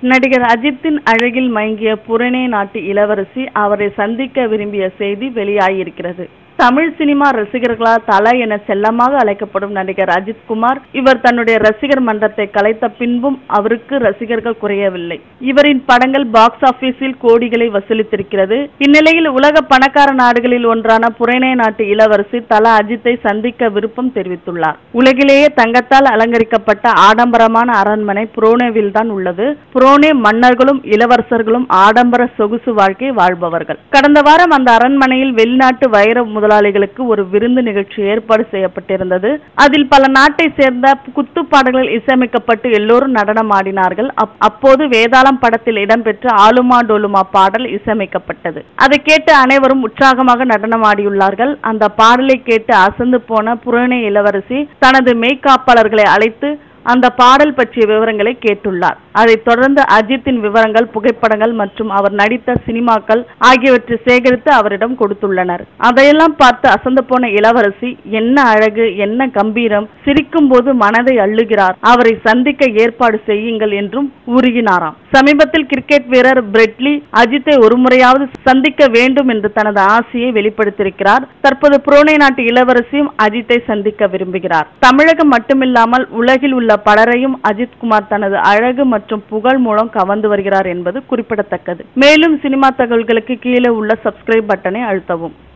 நடிகர் அஜித்தின் அழகில் மயங்கிய புரணே நாட்டு இளவரசி அவரை சந்திக்க விரும்பிய செய்தி வெளியாகியிருக்கிறது தமிழ் சினிமா ரசிகர்களால் தல என செல்லமாக அழைக்கப்படும் நடிகர் அஜித் குமார் இவர் தன்னுடைய ரசிகர் மன்றத்தை கலைத்த பின்பும் அவருக்கு ரசிகர்கள் குறையவில்லை இவரின் படங்கள் பாக்ஸ் ஆபீஸில் கோடிகளை வசூலித்திருக்கிறது இந்நிலையில் உலக பணக்கார நாடுகளில் ஒன்றான புரணே நாட்டு இளவரசி தல அஜித்தை சந்திக்க விருப்பம் தெரிவித்துள்ளார் உலகிலேயே தங்கத்தால் அலங்கரிக்கப்பட்ட ஆடம்பரமான அரண்மனை புரோனேவில் தான் உள்ளது புரோனே மன்னர்களும் இளவரசர்களும் ஆடம்பர சொகுசு வாழ்க்கை வாழ்பவர்கள் கடந்த வாரம் அந்த அரண்மனையில் வெளிநாட்டு வைர முதலாளிகளுக்கு ஒரு விருந்து நிகழ்ச்சி ஏற்பாடு செய்யப்பட்டிருந்தது அதில் பல நாட்டை சேர்ந்த குத்து பாடல்கள் இசையமைக்கப்பட்டு எல்லோரும் நடனம் ஆடினார்கள் அப்- அப்போது வேதாளம் படத்தில் இடம்பெற்ற ஆலுமா டோலுமா பாடல் இசையமைக்கப்பட்டது அதை கேட்டு அனைவரும் உற்சாகமாக நடனம் ஆடியுள்ளார்கள் அந்த பாடலை கேட்டு அசந்து போன புரணை இளவரசி தனது மெய்காப்பாளர்களை அழைத்து அந்த பாடல் பற்றிய விவரங்களை கேட்டுள்ளார் அதைத் தொடர்ந்து அஜித்தின் விவரங்கள் புகைப்படங்கள் மற்றும் அவர் நடித்த சினிமாக்கள் ஆகியவற்றை சேகரித்து அவரிடம் கொடுத்துள்ளனர் அதையெல்லாம் பார்த்து அசந்து போன இளவரசி என்ன அழகு என்ன கம்பீரம் சிரிக்கும் போது மனதை அள்ளுகிறார் அவரை சந்திக்க ஏற்பாடு செய்யுங்கள் என்றும் உருகினாராம் சமீபத்தில் கிரிக்கெட் வீரர் பிரெட்லி அஜித்தை ஒருமுறையாவது சந்திக்க வேண்டும் என்று தனது ஆசையை வெளிப்படுத்தியிருக்கிறார் தற்போது புரோனே நாட்டு இளவரசியும் அஜித்தை சந்திக்க விரும்புகிறார் தமிழகம் மட்டுமில்லாமல் உலகில் உள்ள பலரையும் அஜித் குமார் தனது அழகு மற்றும் புகழ் மூலம் கவர்ந்து வருகிறார் என்பது குறிப்பிடத்தக்கது மேலும் சினிமா தகவல்களுக்கு கீழே உள்ள சப்ஸ்கிரைப் பட்டனை அழுத்தவும்